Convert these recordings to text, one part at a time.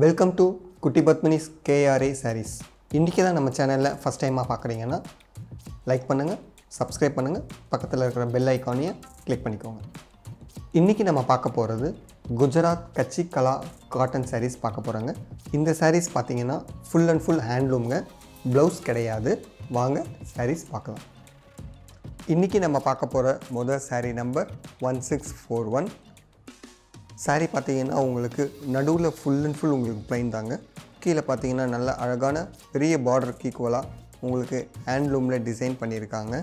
welcome to குட்டி பத்மினிஸ் KRA saris இன்றைக்கி தான் நம்ம சேனலில் ஃபஸ்ட் டைமாக பார்க்குறீங்கன்னா லைக் பண்ணுங்கள் சப்ஸ்கிரைப் பண்ணுங்கள் பக்கத்தில் இருக்கிற பெல் ஐக்கானையும் கிளிக் பண்ணிக்கோங்க இன்றைக்கி நம்ம பார்க்க போகிறது குஜராத் கச்சி கலா காட்டன் சாரீஸ் பார்க்க போகிறோங்க இந்த சாரீஸ் பார்த்தீங்கன்னா ஃபுல் அண்ட் ஃபுல் ஹேண்ட்லூம்ங்க ப்ளவுஸ் கிடையாது வாங்க சாரீஸ் பார்க்கலாம் இன்றைக்கி நம்ம பார்க்க போகிற முதல் saree number one six four one saree பார்த்தீங்கன்னா உங்களுக்கு நடுவில் ஃபுல் அண்ட் ஃபுல் உங்களுக்கு plain தாங்க கீழே பார்த்தீங்கன்னா நல்ல அழகான பெரிய பார்டருக்கு ஈக்குவலாக உங்களுக்கு ஹேண்ட்லூமில் டிசைன் பண்ணியிருக்காங்க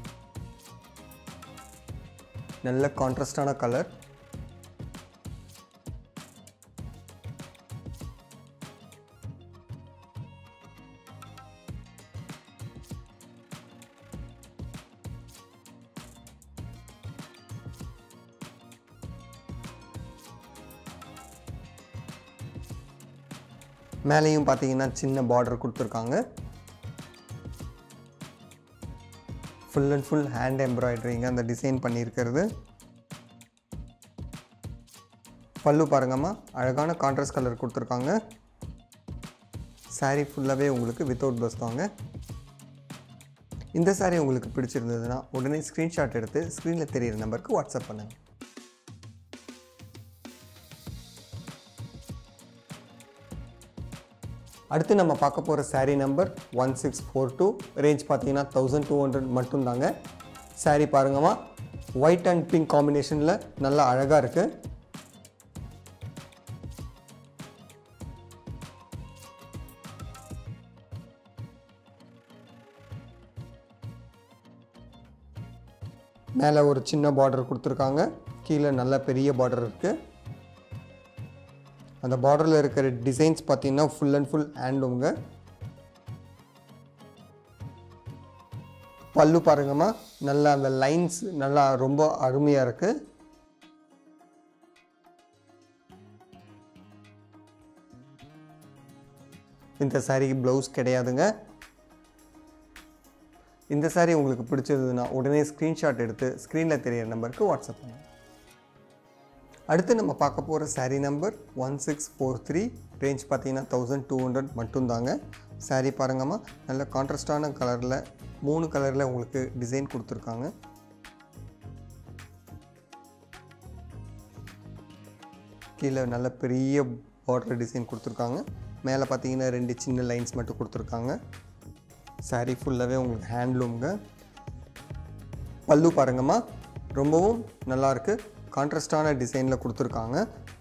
நல்ல கான்ட்ராஸ்டான கலர் மேலேயும் பார்த்தீங்கன்னா சின்ன பார்டர் கொடுத்துருக்காங்க ஃபுல் அண்ட் ஃபுல் ஹேண்ட் எம்ப்ராய்டரிங்க அந்த டிசைன் பண்ணியிருக்கிறது பல்லு பாருங்கம்மா அழகான கான்ட்ராஸ்ட் கலர் கொடுத்துருக்காங்க saree ஃபுல்லாகவே உங்களுக்கு வித்தவுட் பஸ் தாங்க இந்த saree உங்களுக்கு பிடிச்சிருந்ததுன்னா உடனே ஸ்க்ரீன்ஷாட் எடுத்து ஸ்க்ரீனில் தெரியிற நம்பருக்கு வாட்ஸ்அப் பண்ணுங்கள் அடுத்து நம்ம பார்க்க போகிற saree number one six four two range பார்த்தீங்கன்னா தௌசண்ட் டூ ஹண்ட்ரட் மட்டும்தாங்க saree பாருங்கம்மா ஒயிட் அண்ட் பிங்க் காம்பினேஷனில் நல்லா அழகாக இருக்குது மேலே ஒரு சின்ன பார்டர் கொடுத்துருக்காங்க கீழே நல்ல பெரிய பார்டர் இருக்குது அந்த பார்டரில் இருக்கிற டிசைன்ஸ் பார்த்தீங்கன்னா ஃபுல் அண்ட் ஃபுல் ஹேண்ட்லூம்ங்க பல்லு பாருங்கம்மா நல்லா அந்த லைன்ஸ் நல்லா ரொம்ப அருமையாக இருக்குது இந்த சாரிக்கு ப்ளவுஸ் கிடையாதுங்க இந்த saree உங்களுக்கு பிடிச்சதுன்னா உடனே ஸ்க்ரீன்ஷாட் எடுத்து ஸ்க்ரீனில் தெரியிற நம்பருக்கு வாட்ஸ்அப் பண்ணுங்கள் அடுத்து நம்ம பார்க்க போகிற saree number one six four three range பார்த்தீங்கன்னா தௌசண்ட் டூ ஹண்ட்ரட் மட்டும்தாங்க saree பாருங்கம்மா நல்ல கான்ட்ராஸ்டான கலரில் மூணு கலரில் உங்களுக்கு டிசைன் கொடுத்துருக்காங்க கீழே நல்ல பெரிய பார்டர் டிசைன் கொடுத்துருக்காங்க மேலே பார்த்தீங்கன்னா ரெண்டு சின்ன லைன்ஸ் மட்டும் கொடுத்துருக்காங்க saree ஃபுல்லாகவே உங்களுக்கு ஹேண்ட்லூம்ங்க பல்லு பாருங்கம்மா ரொம்பவும் நல்லாயிருக்கு கான்ட்ராஸ்டான டிசைனில் கொடுத்துருக்காங்க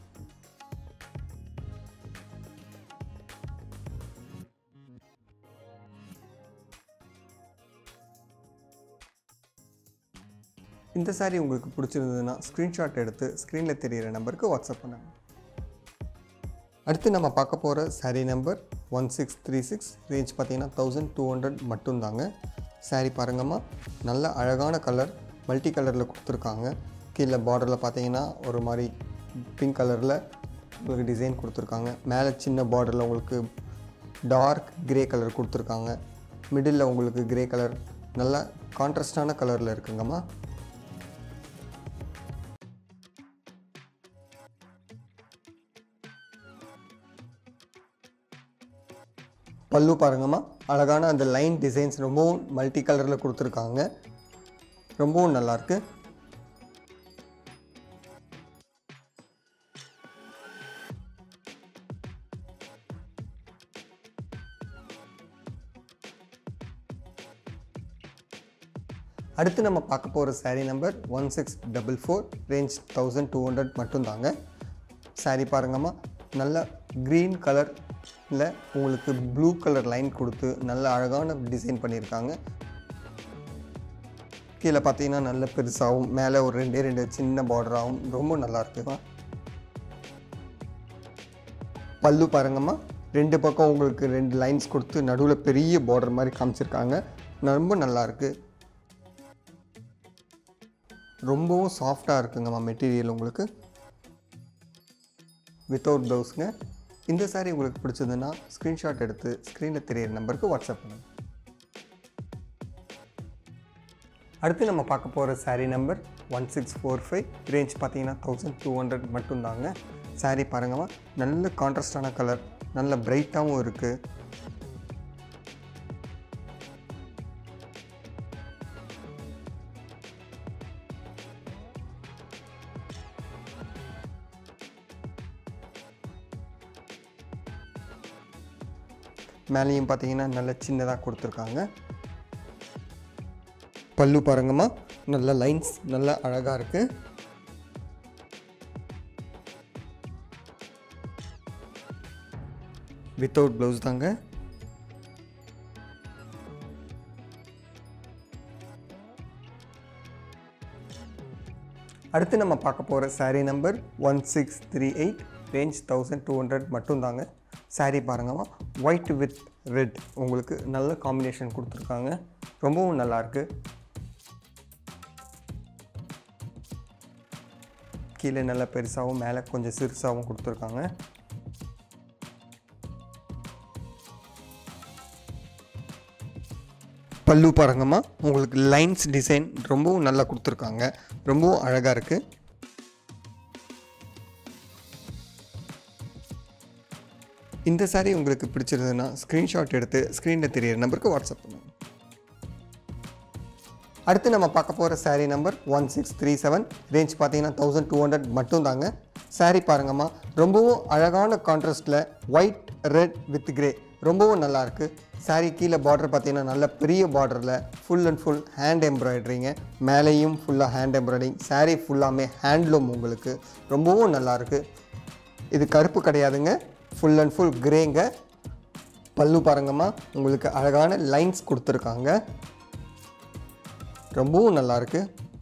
இந்த saree உங்களுக்கு பிடிச்சிருந்ததுன்னா ஸ்க்ரீன்ஷாட் எடுத்து ஸ்க்ரீனில் தெரியிற நம்பருக்கு வாட்ஸ்அப் பண்ணுங்கள் அடுத்து நம்ம பார்க்க போகிற saree number one six three six range பார்த்தீங்கன்னா தௌசண்ட் டூ ஹண்ட்ரட் மட்டும்தாங்க saree பாருங்கம்மா நல்ல அழகான கலர் மல்டி கலரில் கொடுத்துருக்காங்க கீழே பார்டரில் பார்த்தீங்கன்னா ஒரு மாதிரி பிங்க் கலரில் உங்களுக்கு டிசைன் கொடுத்துருக்காங்க மேலே சின்ன பார்டரில் உங்களுக்கு டார்க் கிரே கலர் கொடுத்துருக்காங்க மிடில் உங்களுக்கு கிரே கலர் நல்ல கான்ட்ராஸ்டான கலரில் இருக்குங்கம்மா பல்லு பாருங்கம்மா அழகான அந்த லைன் டிசைன்ஸ் ரொம்பவும் மல்டி கலரில் கொடுத்துருக்காங்க ரொம்பவும் நல்லாயிருக்கு அடுத்து நம்ம பார்க்க போகிற saree number one six double four range thousand two hundred மட்டும்தாங்க saree பாருங்கம்மா நல்ல க்ரீன் கலரில் உங்களுக்கு ப்ளூ கலர் லைன் கொடுத்து நல்ல அழகான டிசைன் பண்ணியிருக்காங்க கீழே பார்த்தீங்கன்னா நல்ல பெருசாகவும் மேலே ஒரு ரெண்டே ரெண்டு சின்ன பார்டராகவும் ரொம்ப நல்லா இருக்குங்க பல்லு பாருங்கம்மா ரெண்டு பக்கம் உங்களுக்கு ரெண்டு லைன்ஸ் கொடுத்து நடுவில் பெரிய பார்டர் மாதிரி காமிச்சிருக்காங்க ரொம்ப நல்லா இருக்கு ரொம்பவும் சாஃப்டாக இருக்குங்கம்மா மெட்டீரியல் உங்களுக்கு வித்தவுட் ப்ளவுஸுங்க இந்த saree உங்களுக்கு பிடிச்சதுன்னா ஸ்க்ரீன்ஷாட் எடுத்து ஸ்க்ரீனில் தெரியிற நம்பருக்கு வாட்ஸ்அப் பண்ணுங்கள் அடுத்து நம்ம பார்க்க போகிற saree number one six four five range பார்த்தீங்கன்னா தௌசண்ட் டூ ஹண்ட்ரட் மட்டும்தாங்க saree பாருங்கம்மா நல்ல கான்ட்ராஸ்டான கலர் நல்ல பிரைட்டாகவும் இருக்குது மேலேயும் பார்த்தீங்கன்னா நல்ல சின்னதாக கொடுத்துருக்காங்க பல்லு பாருங்கம்மா நல்ல லைன்ஸ் நல்ல அழகாக இருக்குது வித்தவுட் ப்ளவுஸ் தாங்க அடுத்து நம்ம பார்க்க போகிற saree number one six three eight range thousand two hundred மட்டும்தாங்க saree பாருங்கம்மா ஒயிட் வித் ரெட் உங்களுக்கு நல்ல காம்பினேஷன் கொடுத்துருக்காங்க ரொம்பவும் நல்லாயிருக்கு கீழே நல்லா பெருசாகவும் மேலே கொஞ்சம் சிறுசாகவும் கொடுத்துருக்காங்க பல்லு பாருங்கம்மா உங்களுக்கு லைன்ஸ் டிசைன் ரொம்பவும் நல்லா கொடுத்துருக்காங்க ரொம்பவும் அழகாக இருக்குது இந்த saree உங்களுக்கு பிடிச்சிருந்ததுன்னா ஸ்க்ரீன்ஷாட் எடுத்து ஸ்க்ரீனில் தெரியிற நம்பருக்கு வாட்ஸ்அப் பண்ணுங்க அடுத்து நம்ம பார்க்க போகிற saree number one six three seven range பார்த்தீங்கன்னா தௌசண்ட் டூ ஹண்ட்ரட் மட்டும் தாங்க saree பாருங்கம்மா ரொம்பவும் அழகான கான்ட்ராஸ்டில் ஒயிட் ரெட் வித் கிரே ரொம்பவும் நல்லா இருக்கு saree கீழே பார்டர் பார்த்தீங்கன்னா நல்ல பெரிய பார்டரில் ஃபுல் அண்ட் ஃபுல் ஹேண்ட் எம்ப்ராய்டரிங்க மேலேயும் ஃபுல்லாக ஹேண்ட் எம்ப்ராய்டிங் saree ஃபுல்லாமே ஹேண்ட்லூம் உங்களுக்கு ரொம்பவும் நல்லா இருக்கு இது கருப்பு கிடையாதுங்க ஃபுல் அண்ட் ஃபுல் கிரேங்க பல்லு பாருங்கம்மா உங்களுக்கு அழகான லைன்ஸ் கொடுத்துருக்காங்க ரொம்பவும் நல்லா இருக்கு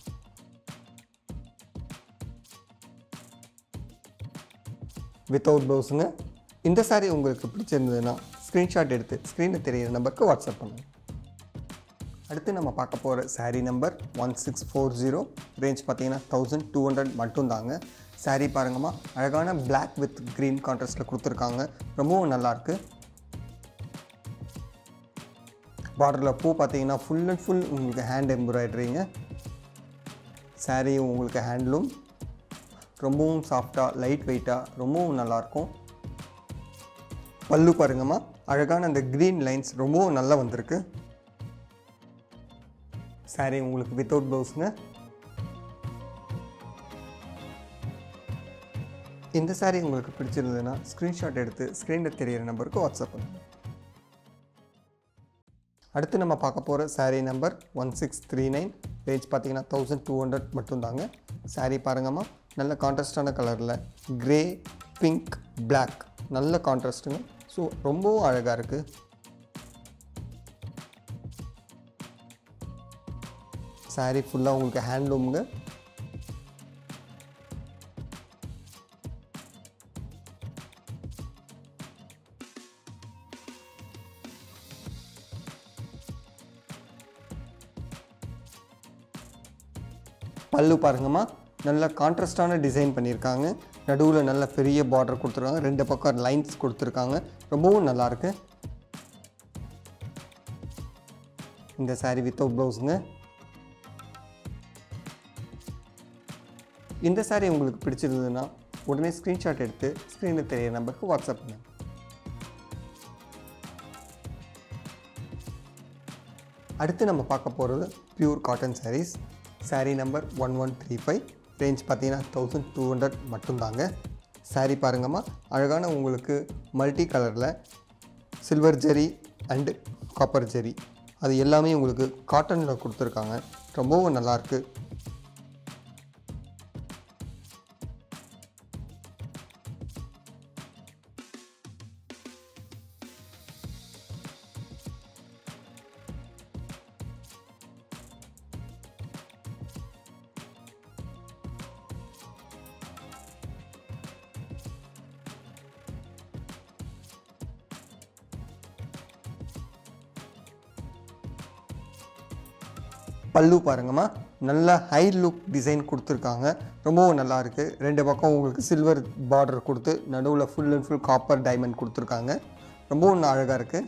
வித்தவுட் ப்ளவுஸுங்க இந்த saree உங்களுக்கு பிடிச்சிருந்ததுன்னா ஸ்க்ரீன்ஷாட் எடுத்து ஸ்க்ரீனில் தெரியிற நம்பருக்கு வாட்ஸ்அப் பண்ணுங்கள் அடுத்து நம்ம பார்க்க போகிற saree number one six four zero range பார்த்தீங்கன்னா தௌசண்ட் டூ ஹண்ட்ரட் மட்டும்தாங்க saree பாருங்கம்மா அழகான Black வித் க்ரீன் கான்ட்ராஸ்ட்டில் கொடுத்துருக்காங்க ரொம்பவும் நல்லாயிருக்கு பார்டரில் பூ பார்த்தீங்கன்னா ஃபுல் அண்ட் ஃபுல் உங்களுக்கு ஹேண்ட் எம்ப்ராய்டரிங்க சாரியும் உங்களுக்கு ஹேண்ட்லூம் ரொம்பவும் சாஃப்டாக லைட் வெயிட்டாக ரொம்பவும் நல்லாயிருக்கும் பல்லு பாருங்கம்மா அழகான அந்த க்ரீன் லைன்ஸ் ரொம்பவும் நல்லா வந்திருக்கு சாரி உங்களுக்கு வித்தவுட் ப்ளவுஸுங்க இந்த சாரி உங்களுக்கு பிடிச்சிருந்ததுன்னா ஸ்க்ரீன்ஷாட் எடுத்து ஸ்க்ரீனில் தெரியிற நம்பருக்கு வாட்ஸ்அப் பண்ணுங்கள் அடுத்து நம்ம பார்க்க போகிற saree number one six three nine range பார்த்தீங்கன்னா தௌசண்ட் டூ ஹண்ட்ரட் மட்டும்தாங்க saree பாருங்கம்மா நல்ல கான்ட்ராஸ்டான கலரில் க்ரே பிங்க் Black நல்ல கான்ட்ராஸ்ட்டுங்க ஸோ ரொம்பவும் அழகாக இருக்குது saree ஃபுல்லாக உங்களுக்கு ஹேண்ட்லூமுங்க பல்லு பாருங்கம்மா நல்ல கான்ட்ராஸ்டான டிசைன் பண்ணியிருக்காங்க நடுவில் நல்ல பெரிய பார்டர் கொடுத்துருக்காங்க ரெண்டு பக்கம் லைன்ஸ் கொடுத்துருக்காங்க ரொம்பவும் நல்லாயிருக்கு இந்த saree வித்தவுட் ப்ளவுஸுங்க இந்த saree உங்களுக்கு பிடிச்சிருந்ததுன்னா உடனே ஸ்க்ரீன்ஷாட் எடுத்து ஸ்க்ரீனில் தெரிய நம்பருக்கு வாட்ஸ்அப் பண்ணுங்க அடுத்து நம்ம பார்க்க போகிறது pure cotton sarees saree number one one three five range பார்த்தீங்கன்னா தௌசண்ட் டூ ஹண்ட்ரட் மட்டும்தாங்க saree பாருங்கம்மா அழகான உங்களுக்கு மல்டி கலரில் silver zari and copper zari அது எல்லாமே உங்களுக்கு காட்டனில் கொடுத்துருக்காங்க ரொம்பவும் நல்லாயிருக்கு பல்லு பாருங்கம்மா நல்ல ஹை லுக் டிசைன் கொடுத்துருக்காங்க ரொம்பவும் நல்லா இருக்கு ரெண்டு பக்கம் உங்களுக்கு சில்வர் பார்டர் கொடுத்து நடுவில் full and full copper diamond கொடுத்துருக்காங்க ரொம்பவும் அழகாக இருக்குது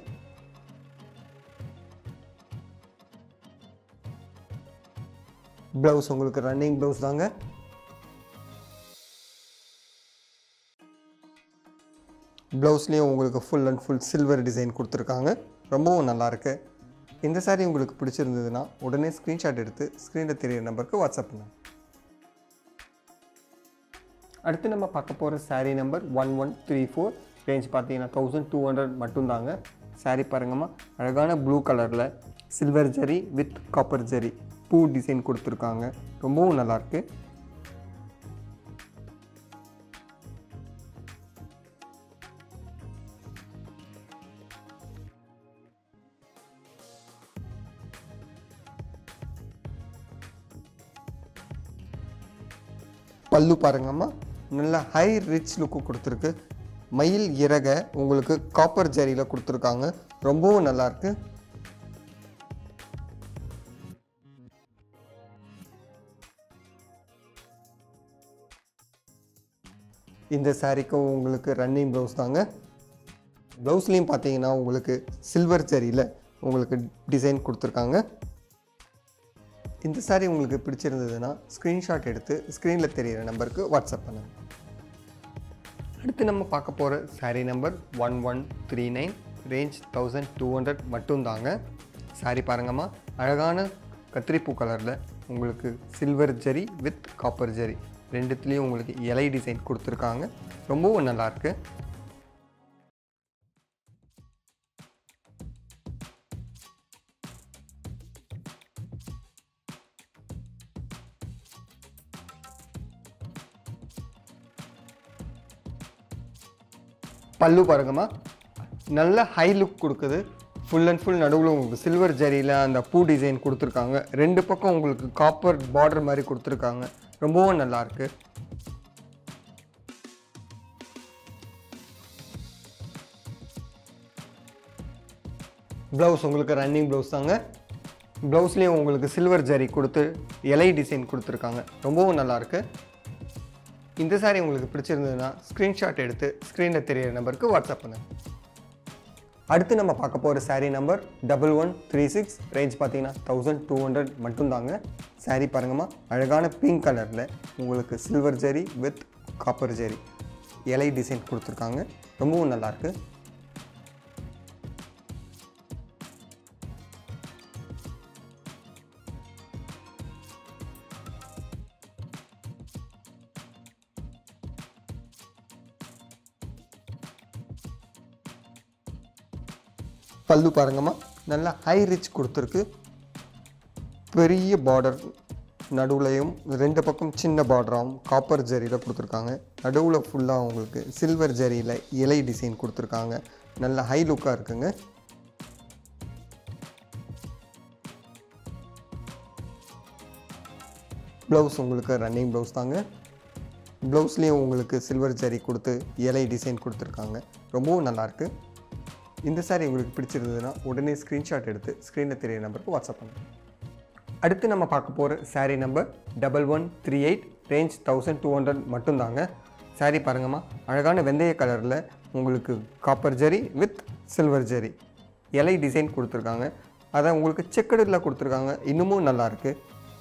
ப்ளவுஸ் உங்களுக்கு ரன்னிங் ப்ளவுஸ் தாங்க ப்ளவுஸ்லேயும் உங்களுக்கு full and full silver design கொடுத்துருக்காங்க ரொம்பவும் நல்லாயிருக்கு இந்த saree உங்களுக்கு பிடிச்சிருந்ததுன்னா உடனே ஸ்க்ரீன்ஷாட் எடுத்து ஸ்க்ரீனில் தெரியிற நம்பருக்கு வாட்ஸ்அப் பண்ணுங்க அடுத்து நம்ம பார்க்க போகிற saree number one one three four range பார்த்தீங்கன்னா தௌசண்ட் டூ ஹண்ட்ரட் மட்டும்தாங்க saree பாருங்கம்மா அழகான ப்ளூ கலரில் silver zari with copper zari பூ டிசைன் கொடுத்துருக்காங்க ரொம்பவும் நல்லாயிருக்கு பல்லு பாருங்கம்மா நல்ல ஹை ரிச் லுக்கு கொடுத்துருக்கு மயில் இறக உங்களுக்கு காப்பர் ஜரியில் கொடுத்துருக்காங்க ரொம்பவும் நல்லாயிருக்கு இந்த சாரீக்கும் உங்களுக்கு ரன்னிங் ப்ளவுஸ் தாங்க ப்ளவுஸ்லேயும் பார்த்தீங்கன்னா உங்களுக்கு சில்வர் ஜரியில் உங்களுக்கு டிசைன் கொடுத்துருக்காங்க இந்த saree உங்களுக்கு பிடிச்சிருந்ததுன்னா ஸ்க்ரீன்ஷாட் எடுத்து ஸ்க்ரீனில் தெரியிற நம்பருக்கு வாட்ஸ்அப் பண்ணுங்கள் அடுத்து நம்ம பார்க்க போகிற saree number one one three nine range thousand two hundred மட்டும்தாங்க saree பாருங்கம்மா அழகான கத்திரிப்பூ கலரில் உங்களுக்கு silver zari with copper zari ரெண்டுத்துலேயும் உங்களுக்கு இலை டிசைன் கொடுத்துருக்காங்க ரொம்பவும் நல்லாயிருக்கு பல்லு பாருங்கம்மா நல்ல ஹை லுக் கொடுக்குது ஃபுல் அண்ட் ஃபுல் நடுவில் உங்களுக்கு சில்வர் ஜரியில் அந்த பூ டிசைன் கொடுத்துருக்காங்க ரெண்டு பக்கம் உங்களுக்கு காப்பர் பார்டர் மாதிரி கொடுத்துருக்காங்க ரொம்பவும் நல்லாயிருக்கு ப்ளவுஸ் உங்களுக்கு ரன்னிங் ப்ளவுஸ் தாங்க ப்ளவுஸ்லேயும் உங்களுக்கு சில்வர் ஜரி கொடுத்து இலை டிசைன் கொடுத்துருக்காங்க ரொம்பவும் நல்லாயிருக்கு இந்த saree உங்களுக்கு பிடிச்சிருந்ததுன்னா ஸ்க்ரீன்ஷாட் எடுத்து ஸ்க்ரீனில் தெரியிற நம்பருக்கு வாட்ஸ்அப் பண்ணுங்க அடுத்து நம்ம பார்க்க போகிற saree number double one three six range பார்த்தீங்கன்னா தௌசண்ட் டூ ஹண்ட்ரட் மட்டும்தாங்க saree பாருங்கம்மா அழகான பிங்க் கலரில் உங்களுக்கு silver zari with copper zari இலை டிசைன் கொடுத்துருக்காங்க ரொம்பவும் நல்லாயிருக்கு பல்லு பாருங்கம்மா நல்லா ஹை ரிச் கொடுத்துருக்கு பெரிய பார்டர் நடுவுலையும் ரெண்டு பக்கம் சின்ன பார்டராகவும் காப்பர் ஜரியில் கொடுத்துருக்காங்க நடுவில் ஃபுல்லாக உங்களுக்கு சில்வர் ஜரியில் இலை டிசைன் கொடுத்துருக்காங்க நல்ல ஹை லுக்காக இருக்குங்க ப்ளவுஸ் உங்களுக்கு ரன்னிங் ப்ளவுஸ் தாங்க ப்ளவுஸ்லேயும் உங்களுக்கு சில்வர் ஜரி கொடுத்து இலை டிசைன் கொடுத்துருக்காங்க ரொம்பவும் நல்லாயிருக்கு இந்த saree உங்களுக்கு பிடிச்சிருந்ததுன்னா உடனே ஸ்க்ரீன்ஷாட் எடுத்து ஸ்க்ரீனில் தெரிய நம்பருக்கு வாட்ஸ்அப் பண்ணுங்கள் அடுத்து நம்ம பார்க்க போகிற saree number double one three eight range thousand two hundred மட்டும்தாங்க saree பாருங்கம்மா அழகான வெந்தய கலரில் உங்களுக்கு copper zari with silver zari இலை டிசைன் கொடுத்துருக்காங்க அதை உங்களுக்கு செக்கடில் கொடுத்துருக்காங்க இன்னமும் நல்லாயிருக்கு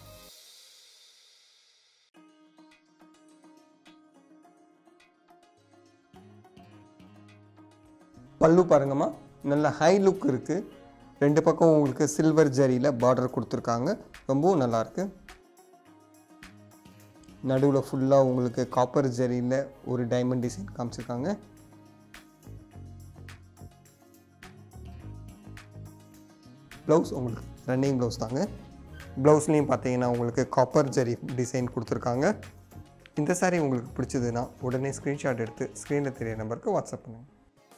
பல்லு பாருங்கம்மா நல்ல ஹை லுக் இருக்குது ரெண்டு பக்கம் உங்களுக்கு சில்வர் ஜரியில் பார்டர் கொடுத்துருக்காங்க ரொம்பவும் நல்லாயிருக்கு நடுவில் ஃபுல்லாக உங்களுக்கு காப்பர் ஜரியில் ஒரு டைமண்ட் டிசைன் காமிச்சிருக்காங்க ப்ளவுஸ் உங்களுக்கு ரன்னிங் ப்ளவுஸ் தாங்க ப்ளவுஸ்லேயும் பார்த்தீங்கன்னா உங்களுக்கு காப்பர் ஜரி டிசைன் கொடுத்துருக்காங்க இந்த saree உங்களுக்கு பிடிச்சதுன்னா உடனே ஸ்க்ரீன்ஷாட் எடுத்து ஸ்க்ரீனில் தெரிய நம்பருக்கு வாட்ஸ்அப் பண்ணுங்கள்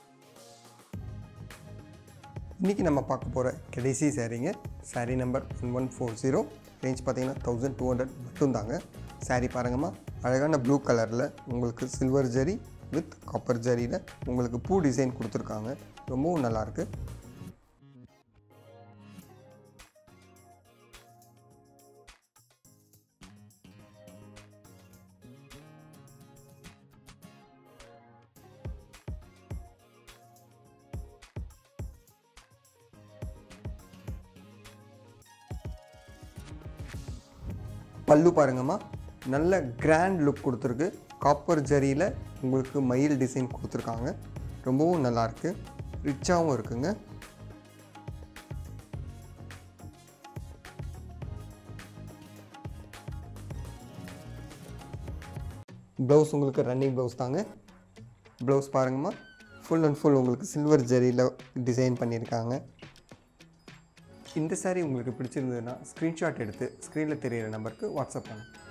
இன்றைக்கி நம்ம பார்க்க போகிற கடைசி சாரீங்க saree number one one four zero range பார்த்தீங்கன்னா தௌசண்ட் டூ ஹண்ட்ரட் மட்டும்தாங்க saree பாருங்கம்மா அழகான ப்ளூ கலரில் உங்களுக்கு சில்வர் ஜரி வித் காப்பர் ஜரியில் உங்களுக்கு பூ டிசைன் கொடுத்துருக்காங்க ரொம்பவும் நல்லாயிருக்கு பல்லு பாருங்கம்மா நல்ல கிராண்ட் லுக் கொடுத்துருக்கு காப்பர் ஜரியில் உங்களுக்கு மயில் டிசைன் கொடுத்துருக்காங்க ரொம்பவும் நல்லாயிருக்கு ரிச்சாகவும் இருக்குங்க ப்ளவுஸ் உங்களுக்கு ரன்னிங் ப்ளவுஸ் தாங்க ப்ளவுஸ் பாருங்கம்மா ஃபுல் அண்ட் ஃபுல் உங்களுக்கு சில்வர் ஜெரியில் டிசைன் பண்ணியிருக்காங்க இந்த saree உங்களுக்கு பிடிச்சிருந்ததுன்னா ஸ்க்ரீன்ஷாட் எடுத்து ஸ்க்ரீனில் தெரியிற நம்பருக்கு வாட்ஸ்அப் பண்ணுங்கள்